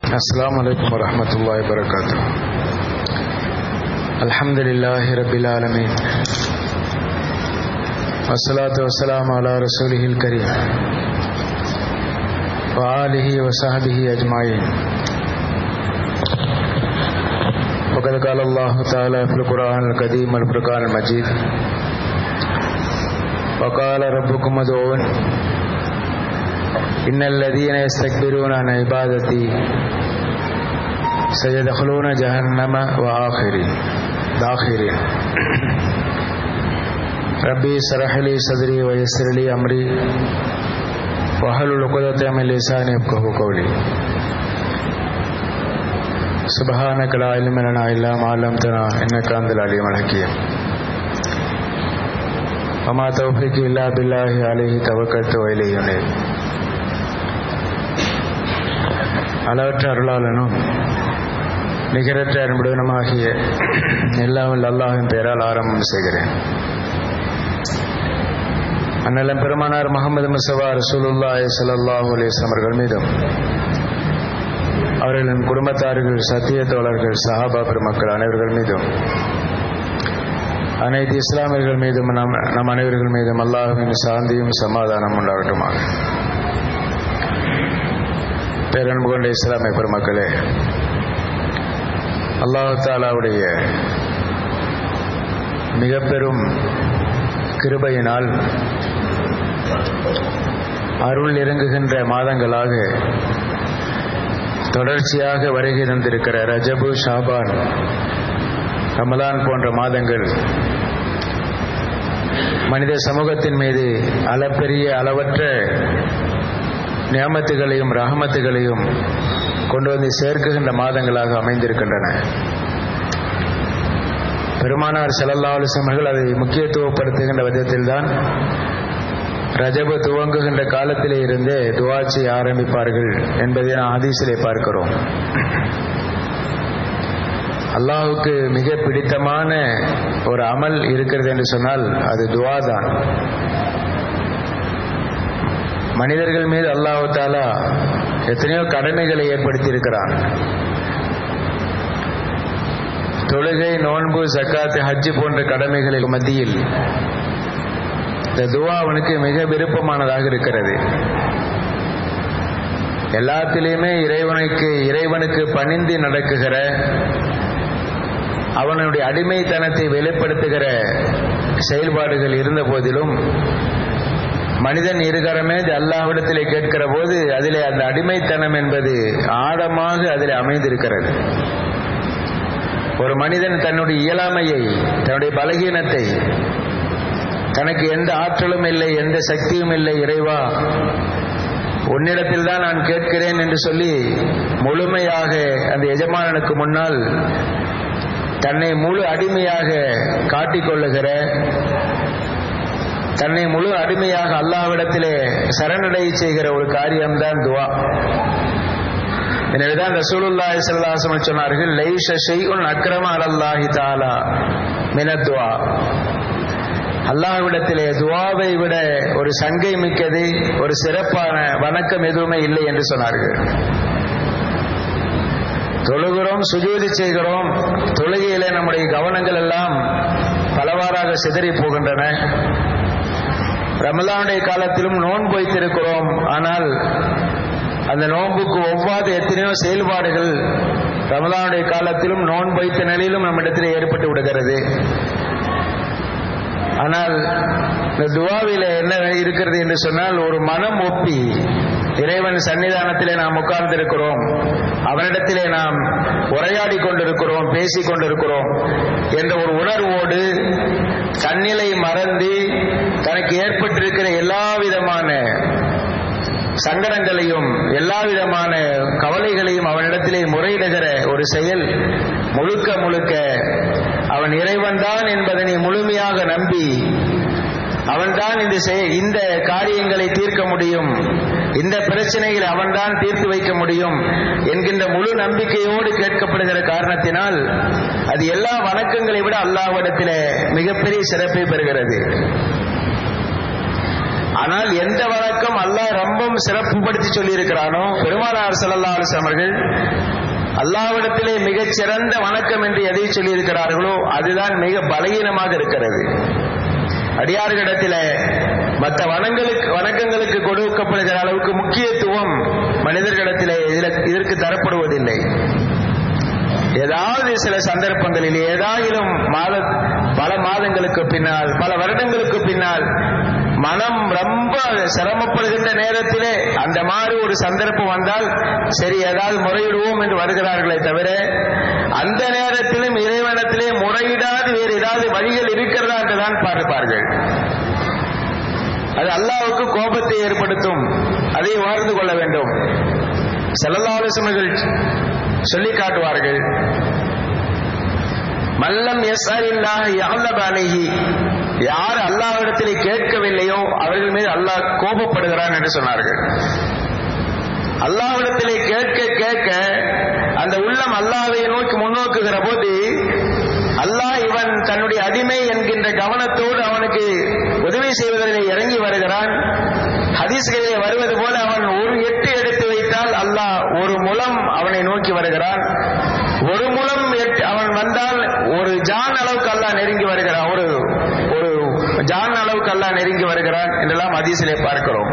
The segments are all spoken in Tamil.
السلام عليكم ورحمة الله وبركاته الحمد لله رب العالمين والصلاة والسلام على رسوله الكريم وآله وصحبه أجمعين وقد قال الله تعالى في القرآن القديم والفرقان المجيد وقال ربكم ادعون إن الذين يستكبرون عن عبادتي سيدخلون جهنم وآخرين داخرين ربي اشرح لي صدري ويسر لي أمري واحلل عقدة من لساني يفقهوا قولي سبحانك لا علم لنا إلا ما علمتنا إنك أنت العليم الحكيم وما توفيقي إلا بالله عليه توكلت وإليه ينيب அளவற்ற அருளாளனும் நிகரற்ற அன்புடனுமாகிய எல்லாம் அல்லாஹின் பெயரால் ஆரம்பம் செய்கிறேன் அண்ணலம் பெருமானார் முகமது முசவா ரசூலுல்லாஹி ஸல்லல்லாஹு அலைஹி வஸல்லம் அவர்கள் மீதும் அவர்களின் குடும்பத்தார்கள் சத்திய தோழர்கள் சஹாபா பெருமக்கள் அனைவர்கள் மீதும் அனைத்து இஸ்லாமியர்கள் மீதும் நம் நம் அனைவர்கள் மீதும் அல்லாஹுவின் சாந்தியும் சமாதானம் உண்டாகட்டுமாக பேரன்பு கொண்ட இஸ்லாமிய பெருமக்களே அல்லாஹு தாலாவுடைய மிக பெரும் கிருபையினால் அருள் இறங்குகின்ற மாதங்களாக தொடர்ச்சியாக வருகை தந்திருக்கிற ரஜபு ஷாபான் ரமலான் போன்ற மாதங்கள் மனித சமூகத்தின் மீது அளப்பெரிய அளவற்ற நியமத்துகளையும் ரஹமத்துகளையும் கொண்டு வந்து சேர்க்குகின்ற மாதங்களாக அமைந்திருக்கின்றன பெருமானார் செல்லல்லா அலுவலர்கள் அதை முக்கியத்துவப்படுத்துகின்ற விதத்தில்தான் ரஜபு துவங்குகின்ற காலத்திலே இருந்தே துவாச்சி ஆரம்பிப்பார்கள் என்பதை நான் ஆதீசிலே பார்க்கிறோம் அல்லாஹுக்கு மிக பிடித்தமான ஒரு அமல் இருக்கிறது என்று சொன்னால் அது துவா தான் மனிதர்கள் மீது அல்லாஹு தாலா எத்தனையோ கடமைகளை ஏற்படுத்தி இருக்கிறான் தொழுகை நோன்பு சக்காத்து ஹஜ்ஜு போன்ற கடமைகளின் மத்தியில் இந்த துவா அவனுக்கு மிக விருப்பமானதாக இருக்கிறது எல்லாத்திலையுமே இறைவனுக்கு இறைவனுக்கு பணிந்து நடக்குகிற அவனுடைய அடிமைத்தனத்தை வெளிப்படுத்துகிற செயல்பாடுகள் இருந்த போதிலும் மனிதன் இருகரமே அல்லாஹ்விடத்திலே கேட்கிற போது அதிலே அந்த அடிமைத்தனம் என்பது ஆழமாக அதில் அமைந்திருக்கிறது ஒரு மனிதன் தன்னுடைய இயலாமையை தன்னுடைய பலகீனத்தை தனக்கு எந்த ஆற்றலும் இல்லை எந்த சக்தியும் இல்லை இறைவா உன்னிடத்தில் தான் நான் கேட்கிறேன் என்று சொல்லி முழுமையாக அந்த எஜமானனுக்கு முன்னால் தன்னை முழு அடிமையாக காட்டிக்கொள்ளுகிற தன்னை முழு அடிமையாக அல்லாவிடத்திலே சரணடை செய்கிற ஒரு காரியம்தான் துவா எனவேதான் ரசூலுல்லாஹி ஸல்லல்லாஹு சொன்னார்கள் லைஷ ஷைஉன் அக்ரம அலல்லாஹி தஆலா மினத்துவா அல்லாஹ்விடத்திலே துவாவை விட ஒரு சங்கை மிக்கது ஒரு சிறப்பான வணக்கம் எதுவுமே இல்லை என்று சொன்னார்கள் தொழுகிறோம் சுஜூதி செய்கிறோம் தொழுகையிலே நம்முடைய கவனங்கள் எல்லாம் பலவாறாக சிதறி போகின்றன ரமலானுடைய காலத்திலும் நோன்பு வைத்திருக்கிறோம் ஆனால் அந்த நோன்புக்கு ஒவ்வாத எத்தனையோ செயல்பாடுகள் ரமலானுடைய காலத்திலும் நோன்பு வைத்த நிலையிலும் நம்மிடத்தில் ஏற்பட்டு விடுகிறது ஆனால் இந்த துவாவில என்ன இருக்கிறது என்று சொன்னால் ஒரு மனம் ஒப்பி இறைவன் சன்னிதானத்திலே நாம் உட்கார்ந்திருக்கிறோம் அவனிடத்திலே நாம் உரையாடி கொண்டிருக்கிறோம் பேசிக் கொண்டிருக்கிறோம் என்ற ஒரு உணர்வோடு தன்னிலை மறந்து தனக்கு ஏற்பட்டிருக்கிற எல்லா விதமான சங்கடங்களையும் எல்லா விதமான கவலைகளையும் அவனிடத்திலே முறையிடுகிற ஒரு செயல் முழுக்க முழுக்க அவன் இறைவன் தான் என்பதனை முழுமையாக நம்பி அவன்தான் இந்த இந்த காரியங்களை தீர்க்க முடியும் இந்த பிரச்சனைகளை அவன்தான் தீர்த்து வைக்க முடியும் என்கின்ற முழு நம்பிக்கையோடு கேட்கப்படுகிற காரணத்தினால் அது எல்லா வணக்கங்களை விட அல்லாஹ்விடத்திலே மிகப்பெரிய சிறப்பை பெறுகிறது ஆனால் எந்த வணக்கம் அல்லாஹ் ரொம்பவும் சிறப்புப்படுத்தி சொல்லி இருக்கிறானோ பெருமானார் ஸல்லல்லாஹு அலைஹி வஸல்லம் அவர்கள் அல்லாஹ்விடத்திலே மிகச் சிறந்த வணக்கம் என்று எதை சொல்லி இருக்கிறார்களோ அதுதான் மிக பலகீனமாக இருக்கிறது அடியார்களிடத்தில மற்ற வனங்களுக்கு வணக்கங்களுக்கு கொடுக்கப்படுகிற அளவுக்கு முக்கியத்துவம் மனிதர்களிடத்திலே இதில் இதற்கு தரப்படுவதில்லை ஏதாவது சில சந்தர்ப்பங்களில் ஏதாயிலும் மாத பல மாதங்களுக்கு பின்னால் பல வருடங்களுக்கு பின்னால் மனம் ரொம்ப சிரமப்படுகின்ற நேரத்திலே அந்த மாதிரி ஒரு சந்தர்ப்பம் வந்தால் சரி ஏதாவது முறையிடுவோம் என்று வருகிறார்களே தவிர அந்த நேரத்திலும் இறைவனத்திலே முறையிடாது வேறு ஏதாவது வழிகள் இருக்கிறதா என்றுதான் பார்ப்பார்கள் அது அல்லாவுக்கு கோபத்தை ஏற்படுத்தும் அதை உணர்ந்து கொள்ள வேண்டும் செல்லல்லாலோசனைகள் சொல்லி காட்டுவார்கள் மல்லம் எஸ் அல்லாஹ் யாழ்லபாலேஹி யார் அல்லாஹ்விடத்திலே கேட்கவில்லையோ அவர்கள் மீது அல்லாஹ் கோபப்படுகிறான் என்று சொன்னார்கள் அல்லாஹ்விடத்திலே கேட்க கேட்க அந்த உள்ளம் அல்லாஹ்வை நோக்கி முன்னோக்குகிற போது அல்லாஹ் இவன் தன்னுடைய அடிமை என்கின்ற கவனத்தோடு அவனுக்கு உதவி செய்வதிலே இறங்கி வருகிறான் ஹதீஸ்களிலே வருவது போல அவன் ஒரு எட்டு எடுத்து வைத்தால் அல்லாஹ் ஒரு முலம் அவனை நோக்கி வருகிறான் ஒரு முலம் எட்டு அவன் வந்தால் ஒரு ஜான் அளவுக்கு அல்லாஹ் நெருங்கி வருகிறான் ஒரு ஒரு ஜான் அளவுக்கு அல்லாஹ் நெருங்கி வருகிறான் என்றெல்லாம் ஹதீஸிலே பார்க்கிறோம்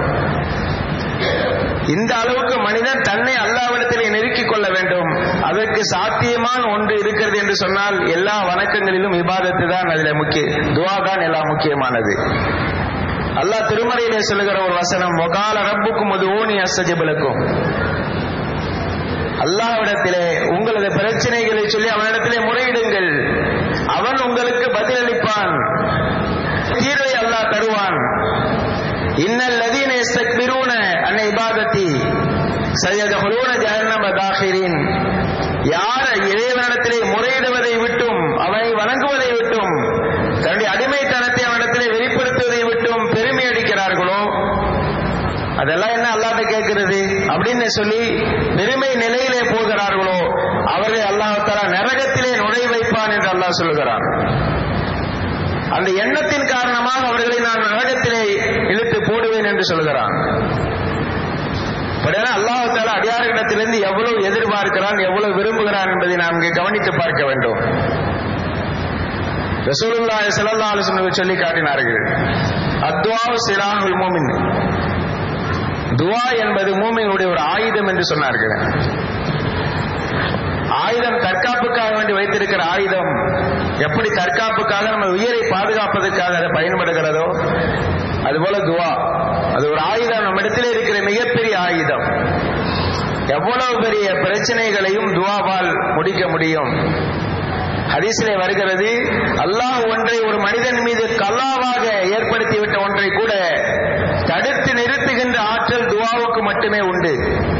இந்த அளவுக்கு மனிதன் தன்னை அல்லாவிடத்திலே நெருக்கிக் கொள்ள வேண்டும் அதற்கு சாத்தியமான ஒன்று இருக்கிறது என்று சொன்னால் எல்லா வணக்கங்களிலும் விவாதத்து தான் அதுல முக்கிய துவா தான் எல்லாம் முக்கியமானது அல்லாஹ் திருமறையிலே சொல்லுகிற ஒரு வசனம் ஒகால ரப்புக்கும் அது ஓனி அசஜபலுக்கும் அல்லாஹ்விடத்திலே உங்களது பிரச்சனைகளை சொல்லி அவனிடத்திலே முறையிடுங்கள் அவன் உங்களுக்கு பதிலளிப்பான் தீர்வை அல்லாஹ் தருவான் இன்னல் லதீன இஸ்தக்பிரூன அன்ன இபாதத்தி சையதஹுலூன ஜஹன்னம தாஹிரின் யார் இறைவனிடத்திலே முறையிடுவதை விட்டும் அவனை வணங்குவதை விட்டும் தன்னுடைய அடிமைத்தனத்தை அவனிடத்திலே வெளிப்படுத்துவதை விட்டும் பெருமை அடிக்கிறார்களோ அதெல்லாம் என்ன அல்லாட்ட கேட்கிறது அப்படின்னு சொல்லி பெருமை நிலையிலே போகிறார்களோ அவரை அல்லாஹால நரகத்திலே நுழை வைப்பான் என்று அல்லாஹ் சொல்லுகிறான் அந்த எண்ணத்தின் காரணமாக அவர்களை நான் நரகத்திலே இழுத்து போடுவேன் என்று சொல்கிறான் அல்லாஹால அடியாரிடத்திலிருந்து எவ்வளவு எதிர்பார்க்கிறான் எவ்வளவு விரும்புகிறான் என்பதை நாம் இங்கே கவனித்து பார்க்க வேண்டும் ரசூலுல்லாஹி ஸல்லல்லாஹு அலைஹி வஸல்லம் சொல்லி காட்டினார்கள் அத்வாவு சிலாஹுல் மூமின் துவா என்பது மூமினுடைய ஒரு ஆயுதம் என்று சொன்னார்கள் ஆயுதம் தற்காப்புக்காக வேண்டி வைத்திருக்கிற ஆயுதம் எப்படி தற்காப்புக்காக நம்ம உயிரை பாதுகாப்பதற்காக அதை பயன்படுகிறதோ அதுபோல துவா அது ஒரு ஆயுதம் நம்ம இடத்திலே இருக்கிற மிகப்பெரிய ஆயுதம் எவ்வளவு பெரிய பிரச்சனைகளையும் துவாவால் முடிக்க முடியும் ஹதீஸிலே வருகிறது அல்லாஹ் ஒன்றை ஒரு மனிதன் மீது கல்லாவாக ஏற்படுத்திவிட்ட ஒன்றை கூட தடுத்து நிறுத்துகின்ற ஆற்றல் துவாவுக்கு மட்டுமே உண்டு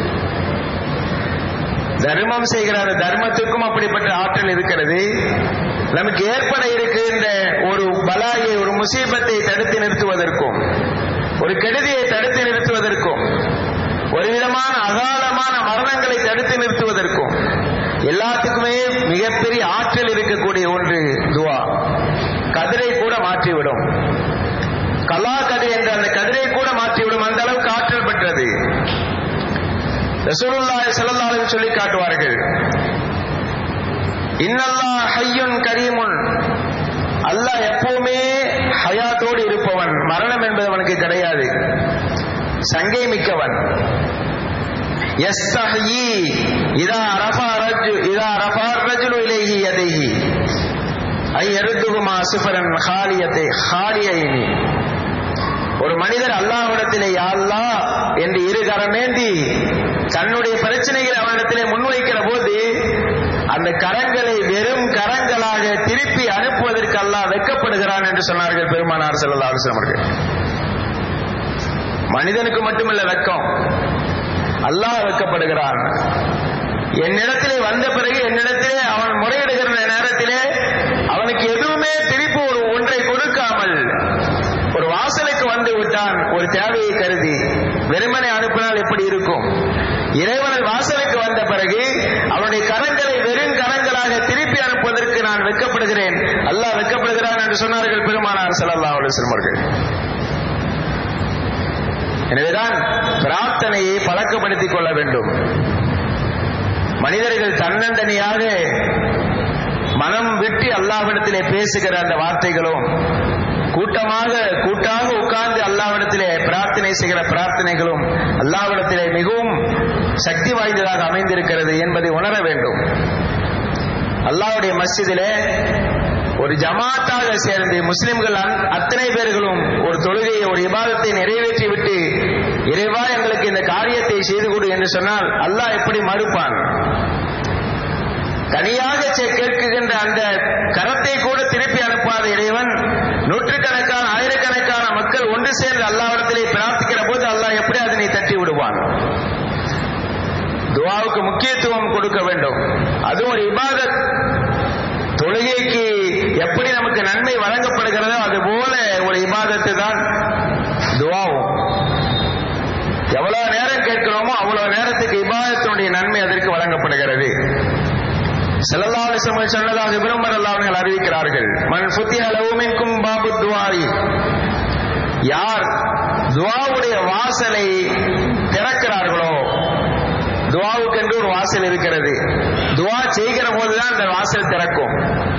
தர்மம் செய்கிற அந்த தர்மத்துக்கும் அப்படிப்பட்ட ஆற்றல் இருக்கிறது நமக்கு ஏற்பட இருக்கின்ற ஒரு பலாயை ஒரு முசீபத்தை தடுத்து நிறுத்துவதற்கும் ஒரு கெடுதியை தடுத்து நிறுத்துவதற்கும் ஒரு விதமான அகாலமான மரணங்களை தடுத்து நிறுத்துவதற்கும் எல்லாத்துக்குமே மிகப்பெரிய ஆற்றல் இருக்கக்கூடிய ஒன்று துவா கதிரை கூட மாற்றிவிடும் கலா கதிர் என்ற அந்த கதிரை கூட மாற்றிவிடும் அந்த அளவுக்கு ஆற்றல் பெற்றது ரசூலுல்லாஹி ஸல்லல்லாஹு அலைஹி சொல்லி காட்டுவார்கள் இன்னல்லாஹ் ஹய்யுன் கரீமுன் அல்லாஹ் எப்பவுமே ஹயாத்தோடு இருப்பவன் மரணம் என்பது அவனுக்கு கிடையாது சங்கை மிக்கவன் யஸ்தஹ்யி இதா ரஃபா ரஜு இதா ரஃபா ரஜுலு இலைஹி யதைஹி ஐ யருதுஹுமா சிஃபரன் ஹாலியத்தை ஹாலியைனி ஒரு மனிதர் அல்லாஹ்விடத்திலே யா அல்லாஹ் என்று இரு கரமேந்தி தன்னுடைய பிரச்சனைகளை அவனிடத்திலே முன்வைக்கிற போது அந்த கரங்களை வெறும் கரங்களாக திருப்பி அனுப்புவதற்கு அல்லாஹ் வெட்கப்படுகிறான் என்று சொன்னார்கள் பெருமானார் ஸல்லல்லாஹு அலைஹி வஸல்லம் அவர்கள் மனிதனுக்கு மட்டுமல்ல வெட்கம் அல்லாஹ் வெட்கப்படுகிறான் என்னிடத்திலே வந்த பிறகு என்னிடத்திலே அவன் முறையிடுகிற நேரத்திலே அவனுக்கு எதுவுமே திருப்பி ஒரு ஒன்றை கொடுக்காமல் ஒரு வாசலுக்கு வந்து விட்டான் ஒரு தேவையை கருதி வெறுமனை அனுப்பினால் எப்படி இருக்கும் இறைவனது வாசலுக்கு வந்த பிறகு அவனுடைய கரங்களை வெறும் கரங்களாக திருப்பி அனுப்புவதற்கு நான் வெட்கப்படுகிறேன் அல்லாஹ் வெட்கப்படுகிறான் என்று சொன்னார்கள் பெருமானார் ஸல்லல்லாஹு அலைஹி வஸல்லம் அவர்கள் எனவேதான் பிரார்த்தனையை பழக்கப்படுத்திக் கொள்ள வேண்டும் மனிதர்கள் தன்னந்தனியாக மனம் விட்டு அல்லாவிடத்திலே பேசுகிற அந்த வார்த்தைகளும் கூட்டமாக கூட்டாக உட்கார்ந்து அல்லாவிடத்திலே பிரார்த்தனை செய்கிற பிரார்த்தனைகளும் அல்லாவிடத்திலே மிகவும் சக்தி வாய்ந்ததாக அமைந்திருக்கிறது என்பதை உணர வேண்டும் அல்லாவுடைய மஸ்ஜிதிலே ஒரு ஜமாத்தாக சேர்ந்து முஸ்லிம்கள் அத்தனை பேர்களும் ஒரு தொழுகையை ஒரு இபாதத்தை நிறைவேற்றி விட்டு இறைவா எங்களுக்கு இந்த காரியத்தை செய்து கொடு என்று சொன்னால் அல்லாஹ் எப்படி மறுப்பான் தனியாக கேட்குகின்ற அந்த கரத்தை கூட திருப்பி அனுப்பாத இறைவன் நூற்றுக்கணக்கான ஆயிரக்கணக்கான மக்கள் ஒன்று சேர்ந்து அல்லாவிடத்திலே பிரார்த்திக்கிற போது அல்லாஹ் எப்படி அதனை தட்டி விடுவான் துவாவுக்கு முக்கியத்துவம் கொடுக்க வேண்டும் அதுவும் ஒரு இபாதத் தொழுகைக்கு எப்படி நமக்கு நன்மை வழங்கப்படுகிறதோ அது போல ஒரு இபாதத்து தான் துவாவும் எவ்வளவு நேரம் கேட்கிறோமோ அவ்வளவு நேரத்துக்கு இபாதத்தினுடைய நன்மை அதற்கு வழங்கப்படுகிறது செல்லல்லாஹு சொன்னதாக விரும்பர் அல்லாஹர்கள் அறிவிக்கிறார்கள் மண் சுத்தி அளவுமின்கும் பாபு துவாரி யார் துவாவுடைய வாசலை திறக்கிறார்களோ துவாவுக்கென்று ஒரு வாசல் இருக்கிறது துவா செய்கிற போதுதான் அந்த வாசல் திறக்கும்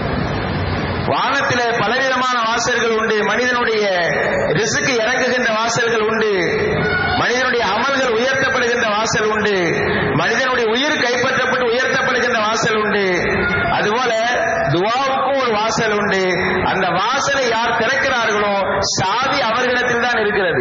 வானத்திலே பலவிதமான வாசல்கள் உண்டு மனிதனுடைய ரிசுக்கு இறங்குகின்ற வாசல்கள் உண்டு மனிதனுடைய அமல்கள் உயர்த்தப்படுகின்ற வாசல் உண்டு மனிதனுடைய உயிர் கைப்பற்றப்பட்டு உயர்த்தப்படுகின்ற வாசல் உண்டு அதுபோல துவாவுக்கும் ஒரு வாசல் உண்டு அந்த வாசலை யார் திறக்கிறார்களோ சாவி அவர்களிடத்தில் தான் இருக்கிறது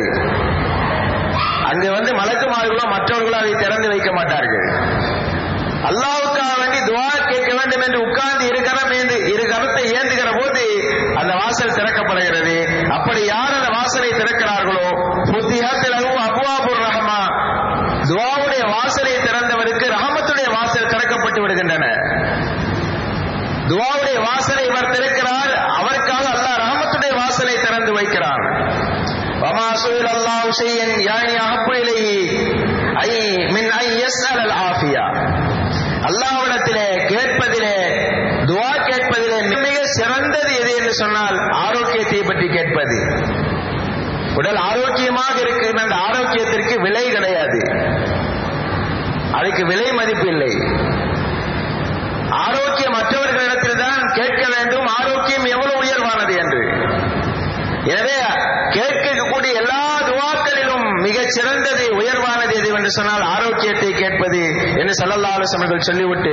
அங்கு வந்து மலக்குமார்களோ மற்றவர்களோ அதை திறந்து வைக்க மாட்டார்கள் அல்லாவுக்காக வேண்டி துவா கேட்க வேண்டும் என்று உட்கார்ந்து இரு கரம் ஏந்து இரு கரத்தை ஏந்துகிற போது அந்த வாசல் திறக்கப்படுகிறது அப்படி யார் அந்த வாசலை திறக்கிறார்களோ புத்தியாத்திலகும் அபுவாபுர் ரஹமா துவாவுடைய வாசலை திறந்தவருக்கு ரஹமத்துடைய வாசல் திறக்கப்பட்டு விடுகின்றன துவாவுடைய வாசலை இவர் திறக்கிறார் அவருக்காக அல்லாஹ் ரஹமத்துடைய வாசலை திறந்து வைக்கிறான் وما سئل الله شيئا يعني أحب إليه أي من أن يسأل العافية அல்லாஹ்விடத்திலே கேட்பதிலே துவா கேட்பதிலே மிக சிறந்தது எது என்று சொன்னால் ஆரோக்கியத்தை பற்றி கேட்பது உடல் ஆரோக்கியமாக இருக்கிற அந்த ஆரோக்கியத்திற்கு விலை கிடையாது அதுக்கு விலை மதிப்பு இல்லை ஆரோக்கியம் மற்றவர்களிடத்தில் தான் கேட்க வேண்டும் ஆரோக்கியம் எவ்வளவு உயர்வானது என்று எனவே கேட்கக்கூடிய எல்லா துவாக்களிலும் மிகச் சிறந்தது உயர்வானது எது என்று சொன்னால் ஆரோக்கியத்தை கேட்பது என்று சல்லல்லா அவர்கள் சொல்லிவிட்டு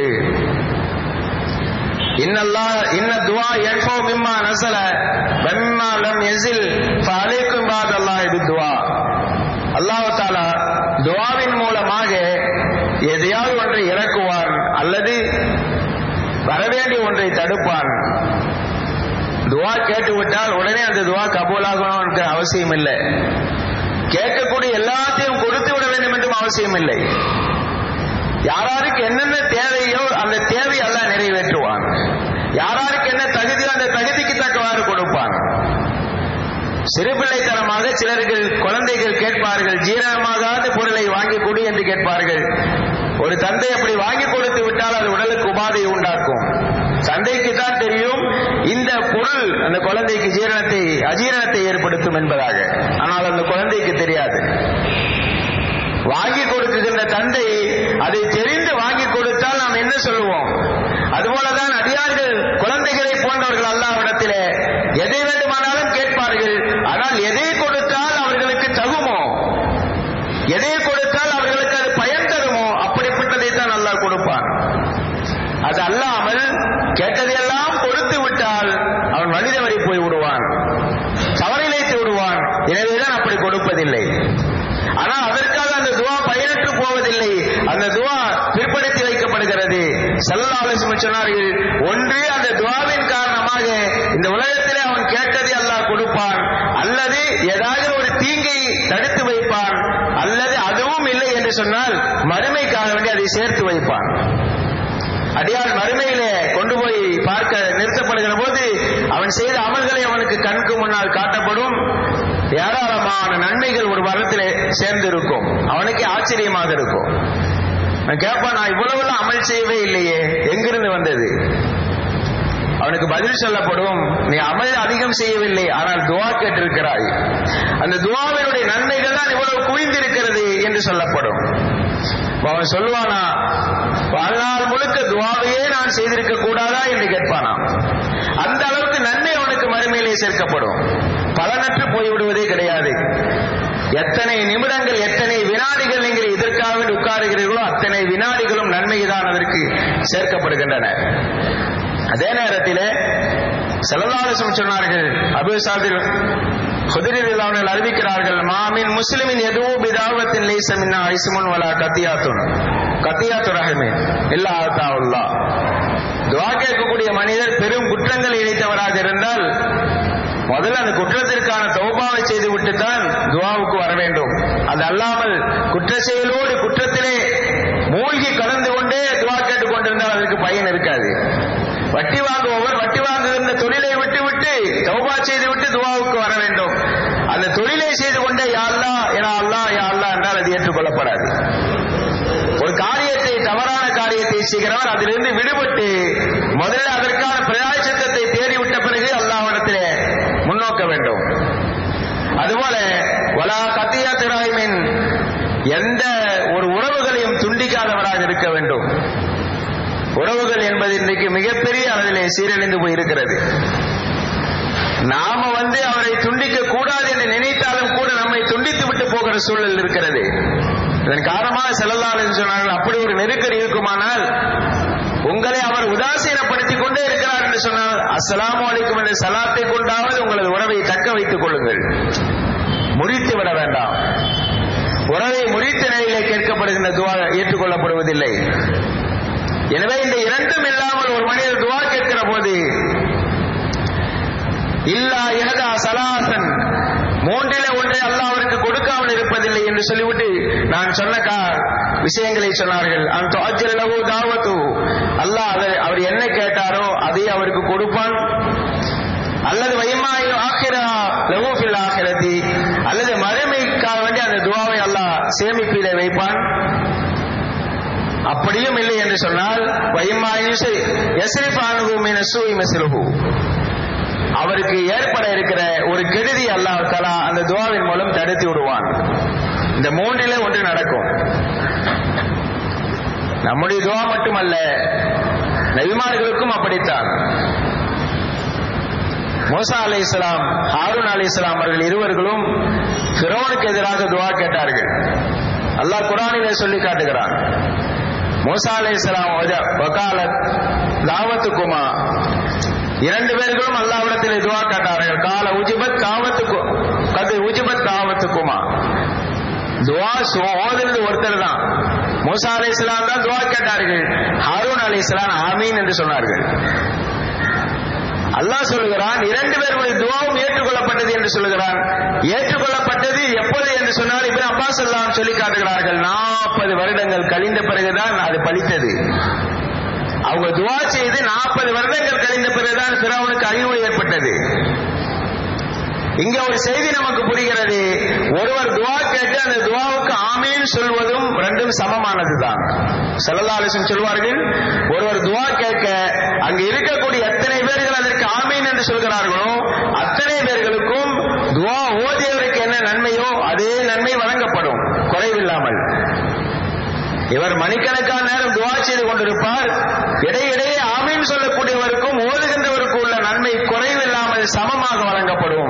இன்னல்லா இன்ன துவா என்போ மிம்மா நசல வெம்மா லம் எசில் அலைக்கும் பாத் அல்லாஹ் இது துவா அல்லாஹ் தாலா துவாவின் மூலமாக எதையாவது ஒன்றை இறக்குவான் அல்லது வரவேண்டிய ஒன்றை தடுப்பான் துவா கேட்டு விட்டால் உடனே அந்த துவா கபூலாகணும் என்ற அவசியம் இல்லை கேட்கக்கூடிய எல்லாத்தையும் கொடுத்து விட வேண்டும் என்றும் அவசியம் இல்லை யாராருக்கு என்னென்ன தேவையோ அந்த தேவை எல்லாம் நிறைவேற்றுவான் யாராருக்கு என்ன தகுதியோ அந்த தகுதிக்கு தக்கவாறு கொடுப்பான் சிறுபிள்ளைத்தனமாக சிலர்கள் குழந்தைகள் கேட்பார்கள் ஜீரணமாகாத பொருளை வாங்கி கொடு என்று கேட்பார்கள் ஒரு தந்தை அப்படி வாங்கி கொடுத்து விட்டால் அது உடலுக்கு உபாதையை உண்டாக்கும் தந்தைக்கு தான் தெரியும் இந்த பொருள் அந்த குழந்தைக்கு ஜீரணத்தை அஜீரணத்தை ஏற்படுத்தும் என்பதாக ஆனால் அந்த குழந்தைக்கு தெரியாது வாங்கி கொடுக்குகின்ற தந்தை அதை தெரிந்து வாங்கி கொடுத்தால் நாம் என்ன சொல்லுவோம் அதுபோலதான் அடியார்கள் குழந்தைகளை போன்றவர்கள் அல்லாவிடத்திலே எதை வேண்டுமானாலும் கேட்பார்கள் ஆனால் எதை கொடுத்தால் அவர்களுக்கு தகுமோ எதை கொடுத்தால் அவர்களுக்கு அது பயன் தருமோ அப்படிப்பட்டதை தான் அல்லாஹ் கொடுப்பான் அது அல்லாமல் கேட்டதையெல்லாம் கொடுத்து விட்டால் அவன் மனித வழி போய் விடுவான் தவறிழைத்து விடுவான் எனவேதான் அப்படி கொடுப்பதில்லை ஆனால் அதற்காக அந்த துவா பயனற்று போவதில்லை அந்த துவா பிற்படுத்தி வைக்கப்படுகிறது செல்லாலோசனை சொன்னார்கள் ஒன்று அந்த துவாவின் காரணமாக இந்த உலகத்திலே அவன் கேட்டதை அல்லாஹ் கொடுப்பான் அல்லது ஏதாவது ஒரு தீங்கை தடுத்து வைப்பான் அல்லது அதுவும் இல்லை என்று சொன்னால் மறுமைக்காக வேண்டி அதை சேர்த்து வைப்பான் அடியால் மறுமையிலே கொண்டு போய் பார்க்க நிறுத்தப்படுகிற போது அவன் செய்த அமல்களை அவனுக்கு கண்ணுக்கு முன்னால் காட்டப்படும் ஏராளமான நன்மைகள் ஒரு வரத்திலே சேர்ந்து இருக்கும் அவனுக்கு ஆச்சரியமாக இருக்கும் நான் கேட்பான் நான் இவ்வளவுலாம் அமல் செய்யவே இல்லையே எங்கிருந்து வந்தது அவனுக்கு பதில் சொல்லப்படும் நீ அமல் அதிகம் செய்யவில்லை ஆனால் துவா கேட்டிருக்கிறாய் அந்த துவாவினுடைய நன்மைகள் தான் இவ்வளவு குவிந்திருக்கிறது என்று சொல்லப்படும் அவன் சொல்லுவானா வாழ்நாள் முழுக்க துவாவையே நான் செய்திருக்க கூடாதா என்று கேட்பானா அந்த அளவுக்கு நன்மை அவனுக்கு மறுமையிலே சேர்க்கப்படும் பலனற்று போய்விடுவதே கிடையாது எத்தனை நிமிடங்கள் எத்தனை வினாடிகள் நீங்கள் இதற்காக வேண்டி உட்காருகிறீர்களோ அத்தனை வினாடிகளும் நன்மைதான் அதற்கு சேர்க்கப்படுகின்றன அதே நேரத்தில் செலவாலசம் சொன்னார்கள் அபு சாதிர் குதிரில் அவர்கள் அறிவிக்கிறார்கள் மாமின் முஸ்லிமின் எதுவும் பிதாவத்தின் லேசமின் ஐசுமுன் வலா கத்தியாத்துன் கத்தியாத்து ரஹமின் இல்லா ஆத்தாவுல்லா துவா கேட்கக்கூடிய மனிதர் பெரும் குற்றங்கள் இழைத்தவராக இருந்தால் முதல்ல அந்த குற்றத்திற்கான தௌபாவை செய்து விட்டுத்தான் துவாவுக்கு வர வேண்டும் அது அல்லாமல் குற்ற செயலோடு குற்றத்திலே மூழ்கி கலந்து கொண்டே துவா கேட்டுக் கொண்டிருந்தால் அதற்கு பயன் இருக்காது வட்டி வாங்குபவர் வட்டி வாங்குகின்ற தொழிலை விட்டு விட்டு தௌபா செய்து விட்டு துவாவுக்கு வர வேண்டும் அந்த தொழிலை செய்து கொண்டே யாழ்லா என அல்லா யா அல்லா என்றால் அது ஏற்றுக்கொள்ளப்படாது ஒரு காரியத்தை தவறான காரியத்தை செய்கிறவர் அதிலிருந்து விடுபட்டு முதல்ல அதற்கான பிரயாசத்தை தேடிவிட்ட பிறகு அல்லாவிடத்திலே முன்னோக்க வேண்டும் அதுபோல வலா கத்தியா திராய்மின் எந்த ஒரு உறவுகளையும் துண்டிக்காதவராக இருக்க வேண்டும் உறவுகள் என்பது இன்றைக்கு மிகப்பெரிய அளவிலே சீரழிந்து போயிருக்கிறது நாம வந்து அவரை துண்டிக்க கூடாது என்று நினைத்தாலும் கூட நம்மை துண்டித்து விட்டு போகிற சூழல் இருக்கிறது இதன் காரணமாக செல்லலாளர் சொன்னார்கள் அப்படி ஒரு நெருக்கடி இருக்குமானால் உங்களை அவர் உதாசீனப்படுத்திக் கொண்டே இருக்கிறார் என்று சொன்னால் அஸ்ஸலாமு அலைக்கும் என்ற சலாத்தை கொண்டாவது உங்களது உறவை தக்க வைத்துக் கொள்ளுங்கள் முறித்து விட வேண்டாம் உறவை முறித்த நிலையிலே கேட்கப்படுகின்ற துவா ஏற்றுக்கொள்ளப்படுவதில்லை எனவே இந்த இரண்டும் இல்லாமல் ஒரு மனிதர் துவா கேட்கிற போது இல்லா இஹதா சலாசன் மூன்றிலே ஒன்றை அல்லாஹ் அவருக்கு கொடுக்காமல் இருப்பதில்லை என்று சொல்லிவிட்டு நான் சொன்ன கா விஷயங்களை சொன்னார்கள் அந்த அஜலவு தாவத்து அல்லாஹ் அதை அவர் என்ன கேட்டாரோ அதை அவருக்கு கொடுப்பான் அல்லது வைமாயு ஆகிரா லஹூஃபில் ஆகிரதி அல்லது மறுமைக்காக வேண்டி அந்த துவாவை அல்லாஹ் சேமிப்பிலே வைப்பான் அப்படியும் இல்லை என்று சொன்னால் வைமாயுசை எஸ்ரிஃபானுகு மீன சூய் மெசிலுகு அவருக்கு ஏற்பட இருக்கிற ஒரு கெடுதி அல்லாஹ் தலா அந்த துவாவின் மூலம் தடுத்து விடுவான் இந்த மூன்றிலே ஒன்று நடக்கும் நம்முடைய துவா மட்டுமல்ல நபிமார்களுக்கும் அப்படித்தான் மோசா அலை இஸ்லாம் ஹாரூன் அலை இஸ்லாம் அவர்கள் இருவர்களும் பிறவனுக்கு எதிராக துவா கேட்டார்கள் அல்லாஹ் குரானிலே சொல்லி காட்டுகிறான் மூசா அலை இஸ்லாம் வகாலத் தாவத்துக்குமா இரண்டு பேர்களும் அல்லாவிடத்தில் துவா கேட்டார்கள் கால உஜிபத் தாவத்துக்கு கது உஜிபத் தாவத்துக்குமா துவா ஓதுறது ஒருத்தர் தான் மூசா அலை இஸ்லாம் தான் துவா கேட்டார்கள் ஹாரூன் அலை இஸ்லாம் ஆமீன் என்று சொன்னார்கள் அல்லாஹ் சொல்லுகிறான் இரண்டு பேருடைய துவாவும் ஏற்றுக்கொள்ளப்பட்டது என்று சொல்லுகிறான் ஏற்றுக்கொள்ளப்பட்டது எப்போது என்று சொன்னால் இப்ப அப்பாஸ் எல்லாம் சொல்லி காட்டுகிறார்கள் நாற்பது வருடங்கள் கழிந்த பிறகுதான் அது பலித்தது அவங்க துவா செய்து நாற்பது வருடங்கள் கழிந்த பிறகுதான் பிறவனுக்கு அறிவு ஏற்பட்டது இங்க ஒரு செய்தி நமக்கு புரிகிறது ஒருவர் துவா கேட்டு அந்த துவாவுக்கு ஆமீன் சொல்வதும் ரெண்டும் சமமானதுதான் செல்லலாலிசம் சொல்வார்கள் ஒருவர் துவா கேட்க அங்கு இருக்கக்கூடிய எத்தனை பேர்கள் அதற்கு ஆமீன் என்று சொல்கிறார்களோ அத்தனை பேர்களுக்கும் துவா ஓதியவருக்கு என்ன நன்மையோ அதே நன்மை வழங்கப்படும் குறைவில்லாமல் இவர் மணிக்கணக்கான நேரம் துவா செய்து கொண்டிருப்பார் இடையிடையே ஆமீன் சொல்லக்கூடியவருக்கும் ஓதுகின்றவருக்கும் உள்ள நன்மை குறைவில்லாமல் சமமாக வழங்கப்படும்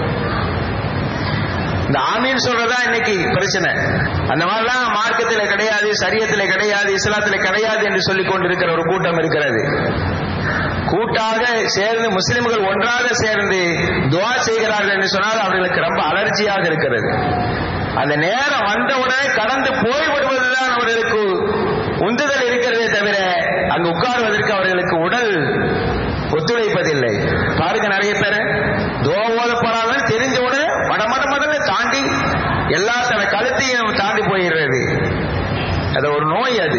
இந்த ஆமீன் சொல்றதா இன்னைக்கு பிரச்சனை அந்த மாதிரிலாம் மார்க்கத்தில் கிடையாது சரியத்தில் கிடையாது இஸ்லாத்தில் கிடையாது என்று சொல்லிக் கொண்டிருக்கிற ஒரு கூட்டம் இருக்கிறது கூட்டாக சேர்ந்து முஸ்லிம்கள் ஒன்றாக சேர்ந்து துவா செய்கிறார்கள் என்று சொன்னால் அவர்களுக்கு ரொம்ப அலர்ஜியாக இருக்கிறது அந்த நேரம் வந்தவுடனே கடந்து போய்விடுவதுதான் அவர்களுக்கு உந்துதல் இருக்கிறதே தவிர அங்கு உட்காருவதற்கு அவர்களுக்கு உடல் ஒத்துழைப்பதில்லை பாருங்க நிறைய பேர் துவா ஓத போறாங்க தெரிஞ்ச உடனே மடமட மடன்னு தாண்டி எல்லா தன கழுத்தையும் தாண்டி போயிடுறது அது ஒரு நோய் அது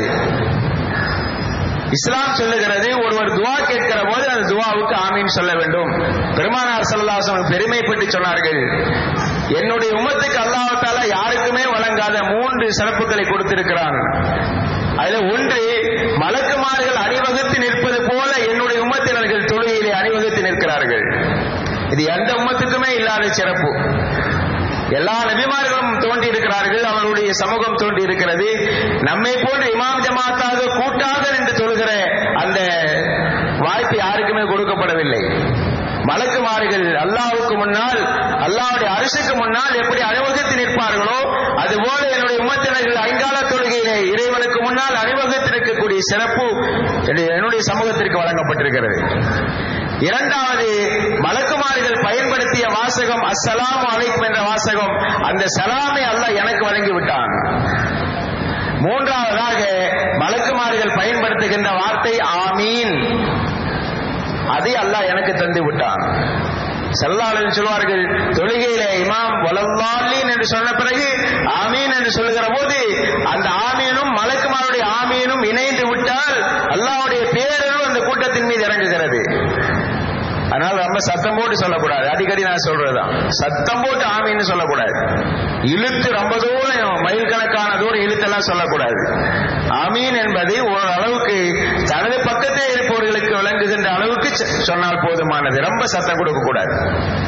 இஸ்லாம் சொல்லுகிறது ஒருவர் துவா கேட்கிற போது அந்த துவாவுக்கு ஆமீன் சொல்ல வேண்டும் பெருமானார் சல்லாசம் பெருமைப்பட்டு சொன்னார்கள் என்னுடைய உமத்துக்கு அல்லாஹால யாருக்குமே வழங்காத மூன்று சிறப்புகளை கொடுத்திருக்கிறான் அதுல ஒன்று மலக்குமார்கள் அணிவகுத்து நிற்பது போல என்னுடைய உம்மத்தினர்கள் தொழுகையிலே சிறப்பு எல்லா நபிமார்களும் தோன்றி இருக்கிறார்கள் அவர்களுடைய சமூகம் தோன்றி இருக்கிறது நம்மை போன்று இமாம் ஜமாத்தாக கூட்டாக நின்று தொழுகிற அந்த வாய்ப்பு யாருக்குமே கொடுக்கப்படவில்லை மலக்குமார்கள் அல்லாவுக்கு முன்னால் அல்லாவுடைய அரசுக்கு முன்னால் எப்படி அணிவகுத்து நிற்பார்களோ அதுபோல என்னுடைய உமத்தினர்கள் ஐங்கால தொழுகையிலே இறைவனுக்கு முன்னால் அணிவகுத்து நிற்கக்கூடிய சிறப்பு என்னுடைய சமூகத்திற்கு வழங்கப்பட்டிருக்கிறது இரண்டாவது மலக்குமார்கள் பயன்படுத்திய வாசகம் அஸ்ஸலாமு அலைக்கும் என்ற வாசகம் அந்த சலாமை அல்லாஹ் எனக்கு வழங்கி விட்டான் மூன்றாவதாக மலக்குமார்கள் பயன்படுத்துகின்ற வார்த்தை ஆமீன் அதை அல்லாஹ் எனக்கு தந்து விட்டான் செல்லாளன் சொல்வார்கள் தொழுகையிலே இமாம் வலல்லாலின் என்று சொன்ன பிறகு ஆமீன் என்று சொல்லுகிற போது அந்த ஆமீனும் மலக்குமாருடைய ஆமீனும் இணைந்து விட்டால் அல்லாவுடைய பேரரும் அந்த கூட்டத்தின் மீது இறங்குகிறது அதனால நம்ம சத்தம் போட்டு சொல்லக்கூடாது அடிக்கடி நான் சொல்றதுதான் சத்தம் போட்டு ஆமின்னு சொல்லக்கூடாது இழுத்து ரொம்ப தூரம் மைல் கணக்கான தூரம் இழுத்தெல்லாம் சொல்லக்கூடாது ஆமீன் என்பது ஒரு அளவுக்கு தனது பக்கத்தில் இருப்பவர்களுக்கு விளங்குகின்ற அளவுக்கு சொன்னால் போதுமானது ரொம்ப சத்தம் கொடுக்க கூடாது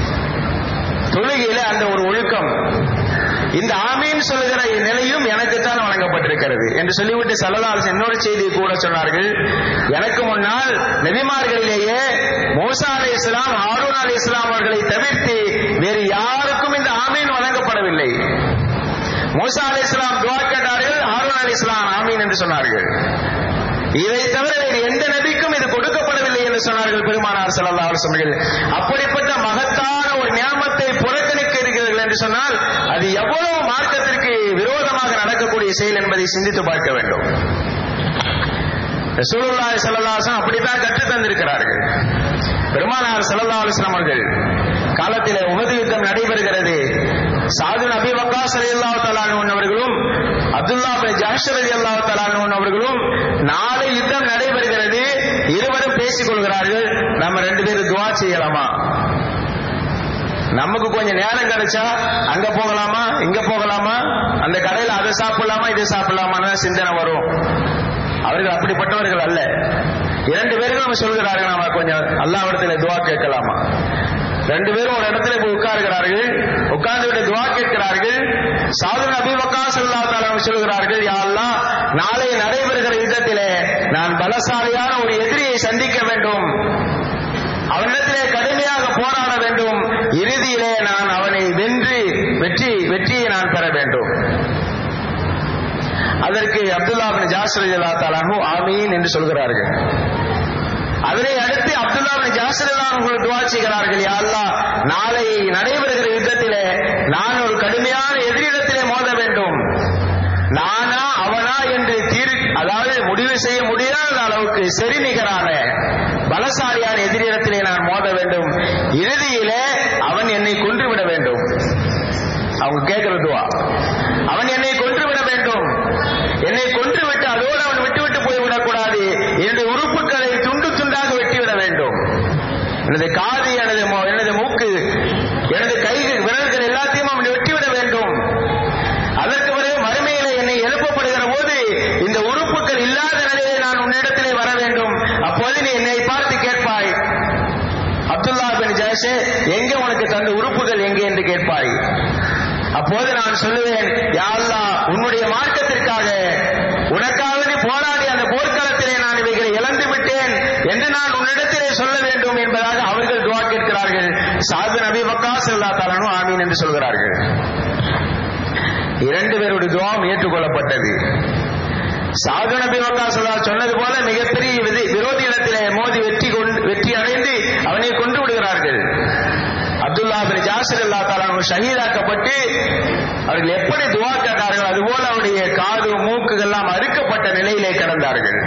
தொழுகையில அந்த ஒரு ஒழுக்கம் இந்த ஆமீன் சொல்லுகிற நிலையும் எனக்குத்தான் வழங்கப்பட்டிருக்கிறது என்று சொல்லிவிட்டு சல்லதாஸ் இன்னொரு செய்தி கூட சொன்னார்கள் எனக்கு முன்னால் நபிமார்களிலேயே மோசா அலி இஸ்லாம் ஹாரூன் அலி இஸ்லாம் அவர்களை தவிர்த்து வேறு யாருக்கும் இந்த ஆமீன் வழங்கப்படவில்லை மோசா அலி இஸ்லாம் துவா கேட்டார்கள் ஹாரூன் அலி இஸ்லாம் ஆமீன் என்று சொன்னார்கள் இதை தவிர வேறு எந்த நபிக்கும் இது கொடுக்கப்படவில்லை என்று சொன்னார்கள் பெருமானார் சல்லா சொன்னார்கள் அப்படிப்பட்ட மகத்தான ஒரு ஞாபகத்தை புறக்கணிக்க இருக்கிறீர்கள் என்று சொன்னால் அது எவ்வளவு மார்க்கத்திற்கு விரோதமாக நடக்கக்கூடிய செயல் என்பதை சிந்தித்து பார்க்க வேண்டும் ரசூலுல்லாஹி ஸல்லல்லாஹு அப்படித்தான் கற்று தந்திருக்கிறார்கள் பெருமானார் ஸல்லல்லாஹு அலைஹி அவர்கள் காலத்திலே உமது யுத்தம் நடைபெறுகிறது சாது நபி வக்காஸ் ரலியல்லாஹு தஆலா அவர்களும் அப்துல்லா பின் ஜாஷ் ரலியல்லாஹு தஆலா அவர்களும் நாளை யுத்தம் நடைபெறுகிறது இருவரும் பேசிக் கொள்கிறார்கள் நம்ம ரெண்டு பேரும் துவா செய்யலாமா நமக்கு கொஞ்சம் நேரம் கிடைச்சா அங்க போகலாமா இங்க போகலாமா அந்த கடையில அதை சாப்பிடலாமா இதை சாப்பிடலாமான்னு சிந்தனை வரும் அவர்கள் அப்படிப்பட்டவர்கள் அல்ல இரண்டு பேரும் நம்ம சொல்கிறார்கள் நாம கொஞ்சம் அல்லாவிடத்துல துவா கேட்கலாமா ரெண்டு பேரும் ஒரு இடத்துல போய் உட்காருகிறார்கள் உட்கார்ந்து விட்டு துவா கேட்கிறார்கள் சாது நபி வக்காஸ் சொல்கிறார்கள் யா அல்லாஹ் நாளை நடைபெறுகிற யுத்தத்திலே நான் பலசாலியான ஒரு எதிரியை சந்திக்க வேண்டும் அவனிடத்திலே கடுமையாக போராட வேண்டும் இறுதியிலே நான் அவனை வென்று வெற்றி வெற்றியை நான் பெற வேண்டும் அதற்கு அப்துல்லா பின் ஜாஸ்ரதி அல்லா தாலானு ஆமீன் என்று சொல்கிறார்கள் அதனை அடுத்து அப்துல்லா பின் ஜாஸ்ரதி அவர்கள் துவா செய்கிறார்கள் யா அல்லாஹ் நாளை நடைபெறுகிற யுத்தத்திலே நான் ஒரு கடுமையான எதிரிடத்திலே மோத வேண்டும் நானா அவனா என்று தீர் அதாவது முடிவு செய்ய முடியாத அளவுக்கு சரி நிகரான பலசாலியான எதிரிடத்திலே நான் மோத வேண்டும் இறுதியிலே அவன் என்னை கொன்றுவிட வேண்டும் அவங்க கேட்கிறதுவா அவன் என்னை கொன்றுவிட வேண்டும் என்னை கொன்றுவிட்டு அதோடு அவன் விட்டுவிட்டு போய்விடக்கூடாது என்னுடைய உறுப்புகளை துண்டு துண்டாக வெட்டிவிட வேண்டும் எனது காது எனது எனது மூக்கு எனது கைகள் விரல்கள் எல்லாத்தையும் அவன் வெட்டிவிட வேண்டும் அதற்கு பிறகு மறுமையில என்னை எழுப்பப்படுகிற போது இந்த உறுப்புகள் இல்லாத நிலையை நான் உன்னிடத்திலே வர வேண்டும் அப்போது நீ என்னை பார்த்து கேட்பாய் அப்துல்லா பின் ஜாஷே எங்கே உனக்கு தந்த உறுப்புகள் எங்கே என்று கேட்பாய் அப்போது நான் சொல்லுவேன் யாழ்லா உன்னுடைய மார்க்கத்திற்காக உனக்காக நீ போராடி அந்த போர்க்களத்திலே நான் இவைகளை இழந்து விட்டேன் என்று நான் உன்னிடத்திலே சொல்ல வேண்டும் என்பதாக அவர்கள் துவா கேட்கிறார்கள் சாது நபி வக்காஸ் அல்லா தலனும் ஆமீன் என்று சொல்கிறார்கள் இரண்டு பேருடைய துவாவும் ஏற்றுக்கொள்ளப்பட்டது சாது நபி வக்காஸ் சொன்னது போல மிகப்பெரிய விரோதி இடத்திலே மோதி வெற்றி கொண்டு வெற்றி அடைந்து அவனை கொண்டு விடுகிறார்கள் அப்துல்லா பின் ஜாசிர் அல்லா தாலா ஷஹீதாக்கப்பட்டு அவர்கள் எப்படி துவா கேட்டார்கள் அதுபோல அவருடைய காது மூக்குகள் எல்லாம் அறுக்கப்பட்ட நிலையிலே கிடந்தார்கள்